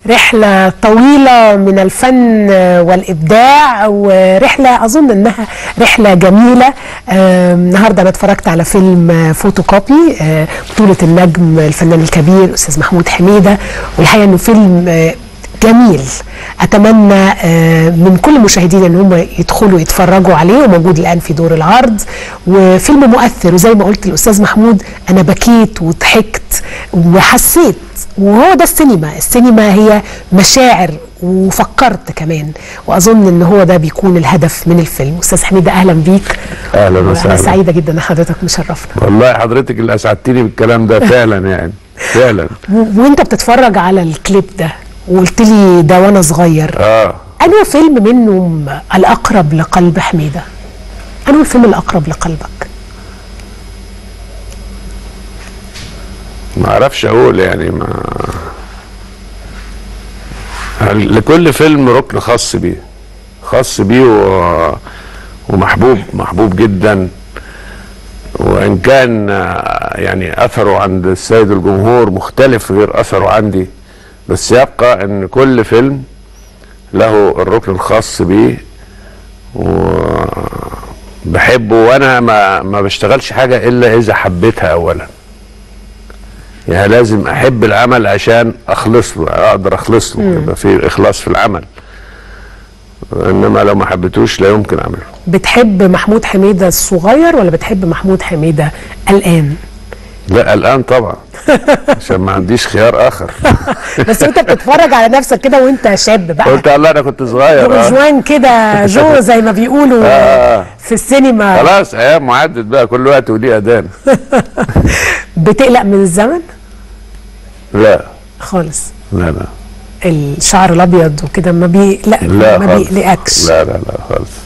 رحلة طويلة من الفن والإبداع ورحلة أظن أنها رحلة جميلة آه، النهاردة أنا اتفرجت على فيلم فوتوكوبي آه، بطولة النجم الفنان الكبير أستاذ محمود حميدة والحقيقة أنه فيلم آه، جميل اتمنى آه، من كل المشاهدين ان هم يدخلوا يتفرجوا عليه وموجود الان في دور العرض وفيلم مؤثر وزي ما قلت الاستاذ محمود انا بكيت وضحكت وحسيت وهو ده السينما السينما هي مشاعر وفكرت كمان واظن ان هو ده بيكون الهدف من الفيلم استاذ حميده اهلا بيك اهلا انا وسهلا سعيده جدا ان حضرتك مشرفنا والله حضرتك اللي اسعدتني بالكلام ده فعلا يعني فعلا و- وانت بتتفرج على الكليب ده وقلت لي ده وانا صغير اه أنه فيلم منهم الأقرب لقلب حميدة أنه الفيلم الأقرب لقلبك ما اعرفش اقول يعني ما لكل فيلم ركن خاص بيه خاص بيه و... ومحبوب محبوب جدا وان كان آه، يعني اثره عند السيد الجمهور مختلف غير اثره عندي بس يبقى ان كل فيلم له الركن الخاص بيه وبحبه وانا ما ما بشتغلش حاجه الا اذا حبيتها اولا يعني لازم احب العمل عشان اخلص له اقدر اخلص له يبقى في اخلاص في العمل انما لو ما حبيتوش لا يمكن اعمله بتحب محمود حميدة الصغير ولا بتحب محمود حميدة الآن لا الان طبعا عشان ما عنديش خيار اخر بس أنت بتتفرج على نفسك كده وأنت شاب بقى قلت الله انا كنت صغير آه. جوان كده جو زي ما بيقولوا آه. في السينما خلاص ايام وعدت بقى كل وقت وليه اذان بتقلق من الزمن لا خالص لا لا الشعر الأبيض وكده ما بي لا, لا ما خالص. بيقلقكش لا لا لا خالص